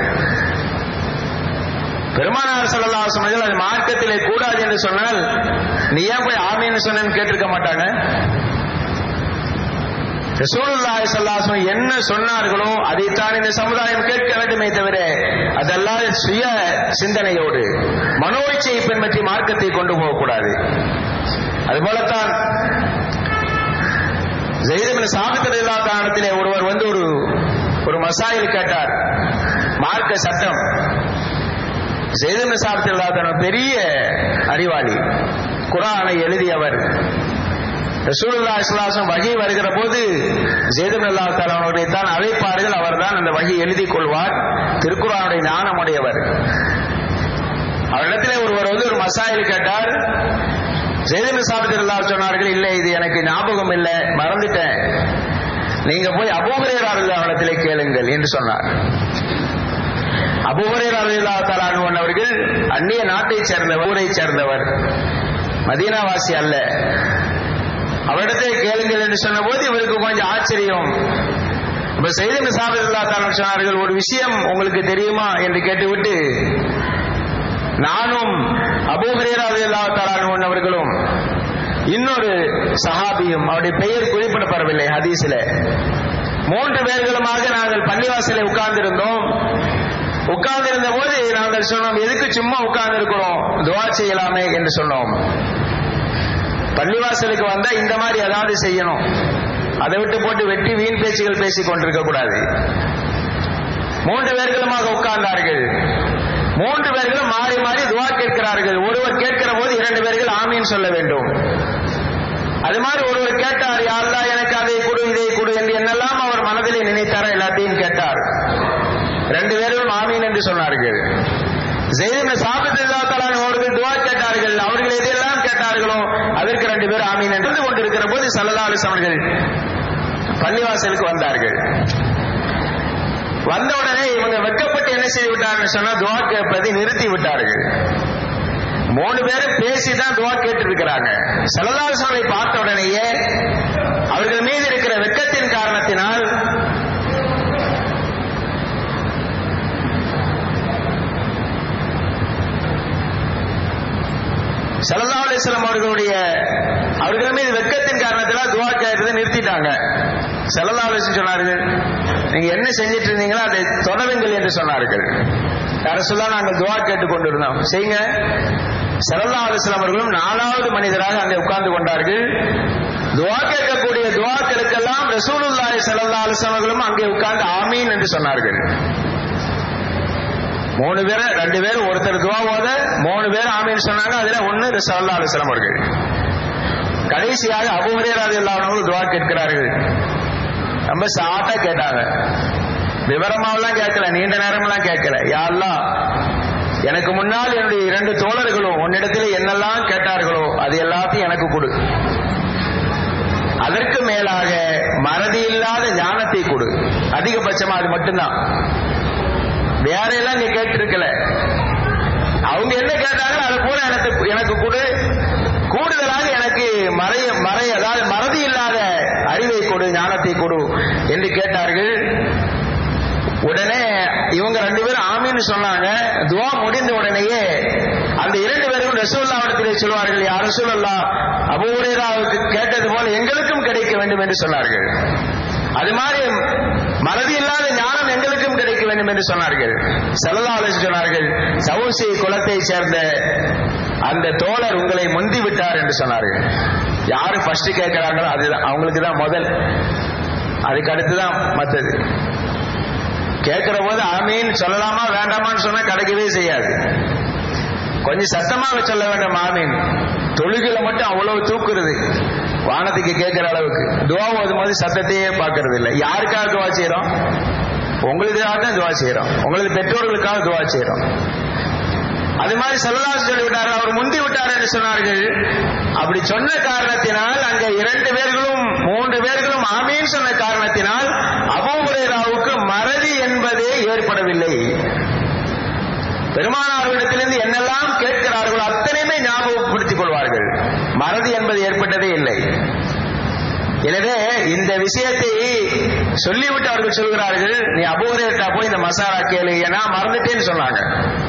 பெருமானார் சல்லா சொன்னது அது மார்க்கத்திலே கூடாது என்று சொன்னால் நீ ஏன் போய் ஆமீன்னு சொன்னு கேட்டிருக்க மாட்டாங்க ரசூலுல்லாஹி ஸல்லல்லாஹு என்ன சொன்னார்களோ அதைத்தான் இந்த சமுதாயம் கேட்க வேண்டுமே தவிர அதெல்லாம் சுய சிந்தனையோடு மனோ இச்சையை பின்பற்றி மார்க்கத்தை கொண்டு போகக்கூடாது அதுபோலத்தான் ஜெயிதபின் சாபித்தர் இல்லா காரணத்திலே ஒருவர் வந்து ஒரு ஒரு மசாயில் கேட்டார் மார்க்க சட்டம் ஜெயிதபின் சாபித்தர் இல்லா பெரிய அறிவாளி குரானை எழுதியவர் ரசூலுல்லா இஸ்லாசம் வகி வருகிற போது ஜெய்தம் அல்லா அவனுடைய தான் அழைப்பார்கள் அவர்தான் அந்த வகி எழுதி கொள்வார் திருக்குறானுடைய ஞானமுடையவர் அவரிடத்திலே ஒருவர் வந்து ஒரு மசாயில் கேட்டார் ஜெய்தம் சாபித்திரல்லா சொன்னார்கள் இல்லை இது எனக்கு ஞாபகம் இல்லை மறந்துட்டேன் நீங்க போய் அபூஹரேரார் அவரிடத்திலே கேளுங்கள் என்று சொன்னார் அபுஹரேரான் அவர்கள் அந்நிய நாட்டை சேர்ந்தவர் ஊரை சேர்ந்தவர் மதீனாவாசி அல்ல அவரிடத்தை கேளுங்கள் என்று சொன்ன போது இவருக்கு கொஞ்சம் ஆச்சரியம் இப்ப செய்தி சாபிதுல்லா தான் சொன்னார்கள் ஒரு விஷயம் உங்களுக்கு தெரியுமா என்று கேட்டுவிட்டு நானும் அபூஹரேரா அல்லா தலான் அவர்களும் இன்னொரு சஹாபியும் அவருடைய பெயர் குறிப்பிடப்படவில்லை ஹதீஸ்ல மூன்று பேர்களுமாக நாங்கள் பள்ளிவாசலை உட்கார்ந்திருந்தோம் உட்கார்ந்திருந்த போது நாங்கள் சொன்னோம் எதுக்கு சும்மா உட்கார்ந்து இருக்கிறோம் துவா செய்யலாமே என்று சொன்னோம் பள்ளிவாசலுக்கு வந்தா இந்த மாதிரி ஏதாவது செய்யணும் அதை விட்டு போட்டு வெட்டி வீண் பேச்சுகள் பேசிக் கொண்டிருக்க கூடாது மூன்று பேர்களுமாக உட்கார்ந்தார்கள் மூன்று பேர்களும் மாறி மாறி துவா கேட்கிறார்கள் ஒருவர் கேட்கிற போது இரண்டு பேர்கள் ஆமீன் சொல்ல வேண்டும் அது மாதிரி ஒருவர் கேட்டார் யாருலா எனக்கு அதை கொடு இதை கொடு என்று என்னெல்லாம் அவர் மனதிலே நினைத்தாரோ எல்லாத்தையும் கேட்டார் ரெண்டு பேரும் ஆமீன் என்று சொன்னார்கள் ஜெயிலின் சாபித்தாலான் அவர்கள் துவா கேட்டார்கள் அவர்கள் எதையெல்லாம் கேட்டார்களோ அதற்கு ரெண்டு பேரும் ஆமீன் என்று கொண்டிருக்கிற போது சல்லா அலிஸ் அவர்கள் பள்ளிவாசலுக்கு வந்தார்கள் வந்த உடனே இவங்க வெக்கப்பட்டு என்ன செய்து விட்டார்கள் சொன்னா துவா கேட்பதை நிறுத்தி விட்டார்கள் மூணு பேரும் பேசி தான் துவா கேட்டு இருக்கிறாங்க சலதாசாலை பார்த்த உடனேயே அவர்கள் மீது இருக்கிற வெக்கத்தின் காரணத்தினால் சல்லா அலிஸ்லாம் அவர்களுடைய அவர்கள் மீது வெக்கத்தின் காரணத்தினால் துவா கேட்கறதை நிறுத்திட்டாங்க சல்லா அலிஸ்லாம் சொன்னார்கள் நீங்க என்ன செஞ்சிட்டு இருந்தீங்களோ அதை தொடருங்கள் என்று சொன்னார்கள் அரசுலா நாங்கள் துவா கேட்டுக் கொண்டிருந்தோம் செய்யுங்க சல்லா அலிஸ்லாம் அவர்களும் நாலாவது மனிதராக அங்கே உட்கார்ந்து கொண்டார்கள் துவா கேட்கக்கூடிய துவாக்களுக்கெல்லாம் ரசூலுல்லாஹி சல்லா அலிஸ்லாம் அவர்களும் அங்கே உட்கார்ந்து ஆமீன் என்று சொன்னார்கள் மூணு பேர் ரெண்டு பேரும் ஒருத்தர் துவா ஓத மூணு பேர் ஆமீன் சொன்னாங்க அதுல ஒன்னு சல்லா அலிஸ்லாம் அவர்கள் கடைசியாக அபுஹரேராது இல்லாதவங்களும் துவா கேட்கிறார்கள் ரொம்ப சாட்டா கேட்டாங்க விவரமாவெல்லாம் கேட்கல நீண்ட நேரமெல்லாம் கேட்கல யாரெல்லாம் எனக்கு முன்னால் என்னுடைய இரண்டு தோழர்களும் உன்னிடத்தில் என்னெல்லாம் கேட்டார்களோ அது எல்லாத்தையும் எனக்கு கொடு அதற்கு மேலாக மறதி இல்லாத ஞானத்தை கொடு அதிகபட்சமா அது மட்டும்தான் வேற எல்லாம் நீ கேட்டிருக்கல அவங்க என்ன கேட்டாங்களோ அது கூட எனக்கு எனக்கு கொடு கூடுதலாக எனக்கு மறைய மறை அதாவது மறதி இல்லாத அறிவை கொடு ஞானத்தை கொடு என்று கேட்டார்கள் உடனே இவங்க ரெண்டு பேரும் ஆமின்னு சொன்னாங்க துவா முடிந்த உடனேயே அந்த இரண்டு பேரும் ரசூல்லாவிடத்திலே சொல்வார்கள் யார் ரசூல்லா அபூரேராவுக்கு கேட்டது போல எங்களுக்கும் கிடைக்க வேண்டும் என்று சொன்னார்கள் அது மாதிரி மறதி இல்லாத ஞானம் எங்களுக்கும் கிடைக்க வேண்டும் என்று சொன்னார்கள் செல்லல்லா சொன்னார்கள் சவுசி குலத்தை சேர்ந்த அந்த தோழர் உங்களை முந்தி விட்டார் என்று சொன்னார்கள் யாரு ஃபர்ஸ்ட் கேட்கிறாங்களோ அதுதான் அவங்களுக்கு தான் முதல் அதுக்கு அடுத்துதான் மற்றது கேட்கிற போது ஆமீன் சொல்லலாமா வேண்டாமான்னு சொன்னா கிடைக்கவே செய்யாது கொஞ்சம் சத்தமாக சொல்ல வேண்டும் ஆமீன் தொழுகில மட்டும் அவ்வளவு தூக்குறது வானத்துக்கு கேட்கிற அளவுக்கு துவா ஓதும் போது சத்தத்தையே பார்க்கறது இல்லை யாருக்காக துவா செய்யறோம் உங்களுக்காக தான் துவா செய்யறோம் உங்களது பெற்றோர்களுக்காக துவா செய்யறோம் அது மாதிரி செல்லலாசு சொல்லி விட்டார்கள் அவர் முந்தி விட்டார் என்று சொன்னார்கள் அப்படி சொன்ன காரணத்தினால் அங்க இரண்டு பேர்களும் மூன்று பேர்களும் ஆமீன் சொன்ன காரணத்தினால் அபூபுரேராவுக்கு மறதி என்பதே ஏற்படவில்லை பெருமானார்களிடத்திலிருந்து என்னெல்லாம் கேட்கிறார்களோ அத்தனையுமே ஞாபகப்படுத்திக் கொள்வார்கள் மறதி என்பது ஏற்பட்டதே இல்லை எனவே இந்த விஷயத்தை சொல்லிவிட்டு அவர்கள் சொல்கிறார்கள் நீ அபூரேட்டா போய் இந்த மசாலா கேளு ஏன்னா மறந்துட்டேன்னு சொன்னாங்க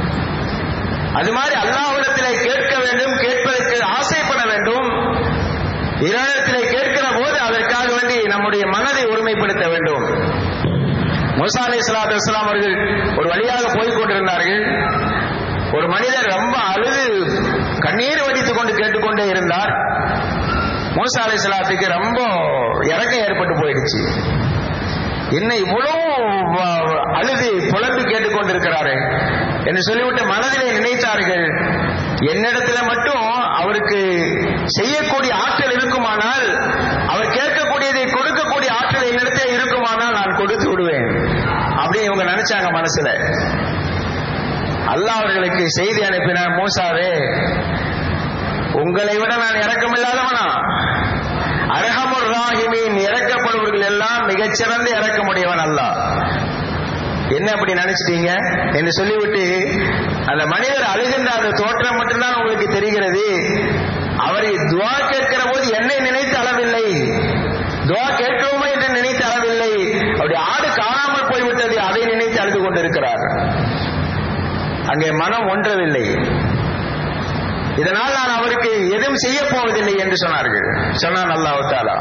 அது மாதிரி அல்லாஹ்விடத்திலே கேட்க வேண்டும் கேட்பதற்கு ஆசைப்பட வேண்டும் இறைவனத்திலே கேட்கிற போது அதற்காக வேண்டி நம்முடைய மனதை ஒருமைப்படுத்த வேண்டும் மூசா அலி சலாத்து வஸ்லாம் அவர்கள் ஒரு வழியாக போய் கொண்டிருந்தார்கள் ஒரு மனிதர் ரொம்ப அழுது கண்ணீர் வடித்துக் கொண்டு கேட்டுக்கொண்டே இருந்தார் மூசா அலி சலாத்துக்கு ரொம்ப இறக்கம் ஏற்பட்டு போயிடுச்சு என்ன இவ்வளவு அழுது புலம்பி கேட்டுக்கொண்டிருக்கிறாரு என்று சொல்லிவிட்டு மனதிலே நினைத்தார்கள் என்னிடத்துல மட்டும் அவருக்கு செய்யக்கூடிய ஆற்றல் இருக்குமானால் அவர் கேட்கக்கூடியதை கொடுக்கக்கூடிய ஆற்றல் என்னிடத்தே இருக்குமானால் நான் கொடுத்து விடுவேன் அப்படின்னு இவங்க நினைச்சாங்க மனசுல அல்லாஹ் அவர்களுக்கு செய்தி அனுப்பினார் மூசாவே உங்களை விட நான் இறக்கமில்லாதவனா அரஹமுர் ராஹிமீன் இறக்கப்படுவர்கள் எல்லாம் மிகச்சிறந்த இறக்கமுடையவன் அல்லாஹ் என்ன அப்படி நினைச்சிட்டீங்க என்று சொல்லிவிட்டு அந்த மனிதர் அழுகின்ற அந்த தோற்றம் மட்டும்தான் உங்களுக்கு தெரிகிறது அவரை துவா கேட்கிற போது என்னை நினைத்து அளவில்லை துவா கேட்கிறோமா என்று நினைத்து அளவில்லை அவருடைய ஆடு காணாமல் போய்விட்டது அதை நினைத்து அழுது கொண்டிருக்கிறார் அங்கே மனம் ஒன்றவில்லை இதனால் நான் அவருக்கு எதுவும் செய்ய போவதில்லை என்று சொன்னார்கள் சொன்னான் அல்லாஹ் தாலா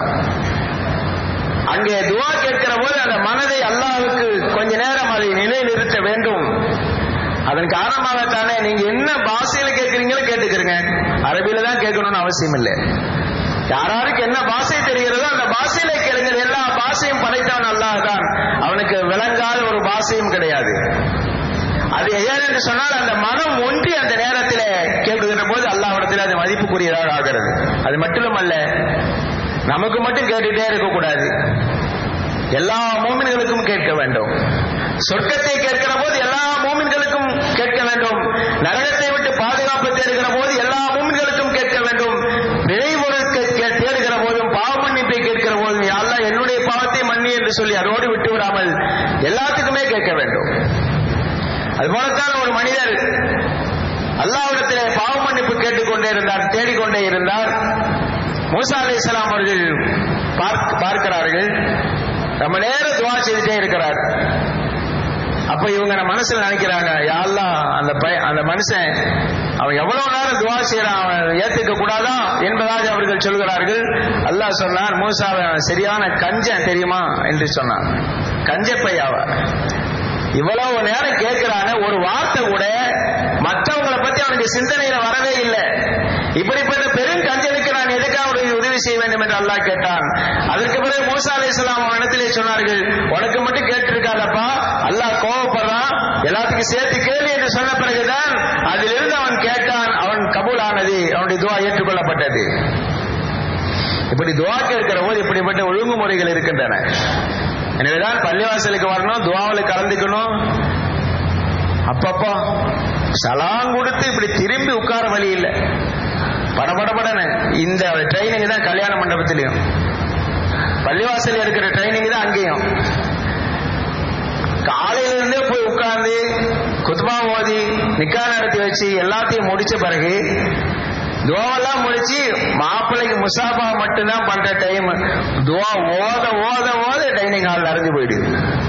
அங்கே துவா கேட்கிற போது அந்த மனதை அல்லாஹ்வுக்கு கொஞ்ச நேரம் அதை நிலைநிறுத்த வேண்டும் அதன் காரணமாகத்தானே நீங்க என்ன பாஷையில கேட்கறீங்களோ கேட்டுக்கிறீங்க அரபியில தான் கேட்கணும்னு அவசியம் இல்லை யாராருக்கு என்ன பாஷை தெரிகிறதோ அந்த பாஷையில கேளுங்க எல்லா பாஷையும் படைத்தவன் அல்லாஹ் தான் அவனுக்கு விளங்காத ஒரு பாஷையும் கிடையாது அது ஏன் என்று சொன்னால் அந்த மனம் ஒன்றி அந்த நேரத்தில் கேட்குகிற போது அல்லாஹ்விடத்தில் அது மதிப்புக்குரியதாக ஆகிறது அது மட்டுமல்ல நமக்கு மட்டும் கேட்டுட்டே இருக்கக்கூடாது எல்லா மூமின்களுக்கும் கேட்க வேண்டும் சொர்க்கத்தை கேட்கிற போது எல்லா மூமின்களுக்கும் கேட்க வேண்டும் நரகத்தை விட்டு பாதுகாப்பு தேடுகிற போது எல்லா மூமின்களுக்கும் கேட்க வேண்டும் பிழை பொருட்கள் கே- தேடுகிற போதும் பாவ மன்னிப்பை கேட்கிற போதும் அல்லாஹ் என்னுடைய பாவத்தை மன்னி என்று சொல்லி அதோடு விட்டு விடாமல் எல்லாத்துக்குமே கேட்க வேண்டும் அதுபோலத்தான் ஒரு மனிதர் அல்லாஹ்விடத்திலே பாவ மன்னிப்பு கேட்டுக்கொண்டே இருந்தார் தேடிக்கொண்டே இருந்தார் மூசா அலைஹிஸ்ஸலாம் அவர்கள் பார்க்க- பார்க்கிறார்கள் ரொம்ப நேரம் துவா செய்துட்டே இருக்கிறார் அப்ப இவங்க நம்ம மனசுல நினைக்கிறாங்க யாரெல்லாம் அந்த பய அந்த மனுஷன் அவன் எவ்வளவு நேரம் துவா செய்யறான் அவன் ஏத்துக்க கூடாதா என்பதாக அவர்கள் சொல்கிறார்கள் அல்லாஹ் சொன்னான் மூசாவை அவன் சரியான கஞ்சன் தெரியுமா என்று சொன்னான் கஞ்ச பையாவ இவ்வளவு நேரம் கேட்கிறான ஒரு வார்த்தை கூட மற்றவங்களை பத்தி அவனுடைய சிந்தனையில வரவே இல்லை இப்படிப்பட்ட பெரும் கஞ்சனுக்கு நான் எதுக்காக ஒரு உதவி செய்ய வேண்டும் என்று அல்லாஹ் கேட்டான் அதற்கு பிறகு மூசா அலைஹிஸ்ஸலாம் அவன் இடத்திலே சொன்னார்கள் உனக்கு மட்டும் கேட்டிருக்காதப்பா அல்லாஹ் கோவப்படுறான் எல்லாத்துக்கும் சேர்த்து கேளு என்று சொன்ன பிறகுதான் அதிலிருந்து அவன் கேட்டான் அவன் கபூல் ஆனது அவனுடைய துவா ஏற்றுக்கொள்ளப்பட்டது இப்படி துவா கேட்கிற போது இப்படிப்பட்ட ஒழுங்குமுறைகள் இருக்கின்றன எனவேதான் பள்ளிவாசலுக்கு வரணும் துவாவில் கலந்துக்கணும் அப்பப்பா சலாம் கொடுத்து இப்படி திரும்பி உட்கார வழி இல்லை படபடபடன்னு இந்த ட்ரைனிங் தான் கல்யாண மண்டபத்திலையும் பள்ளிவாசல் இருக்கிற ட்ரைனிங் தான் அங்கேயும் காலையில இருந்தே போய் உட்கார்ந்து குத்பா ஓதி நிக்கா நடத்தி வச்சு எல்லாத்தையும் முடிச்ச பிறகு துவாவெல்லாம் முடிச்சு மாப்பிள்ளைக்கு முசாபா மட்டும்தான் பண்ற டைம் துவா ஓத ஓத ஓத டைனிங் ஹால் நிறைஞ்சு போயிடுது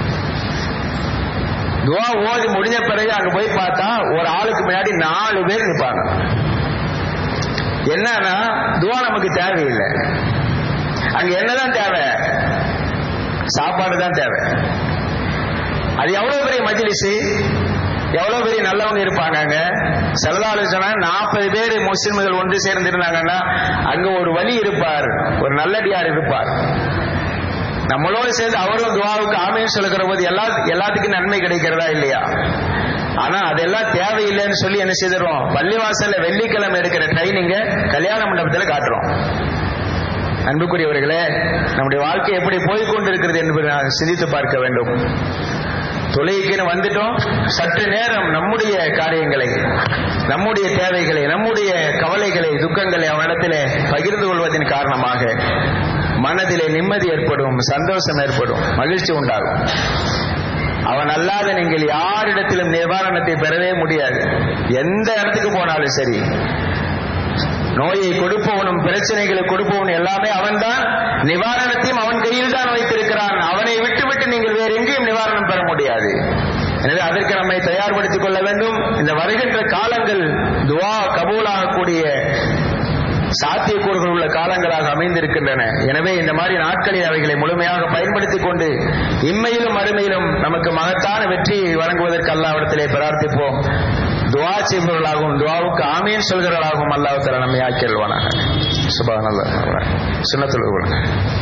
துவா ஓதி முடிஞ்ச பிறகு அங்க போய் பார்த்தா ஒரு ஆளுக்கு முன்னாடி நாலு பேர் நிப்பாங்க என்னன்னா துவா நமக்கு தேவையில்லை அங்க என்னதான் தேவை சாப்பாடு தான் தேவை அது எவ்வளவு பெரிய மஜ்லிஸ் எவ்வளவு பெரிய நல்லவங்க இருப்பாங்க அங்க செல்லாலு சொன்னா நாற்பது பேர் முஸ்லிம்கள் ஒன்று சேர்ந்திருந்தாங்கன்னா அங்க ஒரு வழி இருப்பார் ஒரு நல்லடியார் இருப்பார் நம்மளோட சேர்ந்து அவரும் துவாவுக்கு ஆமைன்னு சொல்லுகிற போது எல்லா எல்லாத்துக்கும் நன்மை கிடைக்கிறதா இல்லையா ஆனா அதெல்லாம் தேவையில்லைன்னு சொல்லி என்ன செய்துறோம் பள்ளிவாசல்ல வெள்ளிக்கிழமை எடுக்கிற ட்ரைனிங்க கல்யாண மண்டபத்துல காட்டுறோம் அன்புக்குரியவர்களே நம்முடைய வாழ்க்கை எப்படி போய்கொண்டிருக்கிறது என்பதை நான் சிந்தித்து பார்க்க வேண்டும் தொழுகைக்குன்னு வந்துட்டோம் சற்று நேரம் நம்முடைய காரியங்களை நம்முடைய தேவைகளை நம்முடைய கவலைகளை துக்கங்களை அவனிடத்திலே பகிர்ந்து கொள்வதன் காரணமாக மனதிலே நிம்மதி ஏற்படும் சந்தோஷம் ஏற்படும் மகிழ்ச்சி உண்டாகும் அவன் அல்லாத நீங்கள் யாரிடத்திலும் நிவாரணத்தை பெறவே முடியாது எந்த இடத்துக்கு போனாலும் சரி நோயை கொடுப்பவனும் பிரச்சனைகளை கொடுப்பவனும் எல்லாமே அவன்தான் நிவாரணத்தையும் அவன் கையில் தான் வைத்திருக்கிறான் அவனை விட்டு விட்டு நீங்கள் வேறு எங்கேயும் நிவாரணம் பெற முடியாது எனவே அதற்கு நம்மை தயார்படுத்திக் கொள்ள வேண்டும் இந்த வருகின்ற காலங்கள் துவா கபூலாகக்கூடிய சாத்தியக்கூறுகள் உள்ள காலங்களாக அமைந்திருக்கின்றன எனவே இந்த மாதிரி நாட்களில் அவைகளை முழுமையாக பயன்படுத்திக் கொண்டு இம்மையிலும் அருமையிலும் நமக்கு மகத்தான வெற்றியை வழங்குவதற்கு அல்லாவிடத்திலே பிரார்த்திப்போம் துவா செய்பவர்களாகவும் துவாவுக்கு ஆமீன் சொல்கிறவர்களாகவும் அல்லாஹ் நம்மை ஆக்கிடுவானாக சுபான் அல்லா சுண்ணத்துள்ள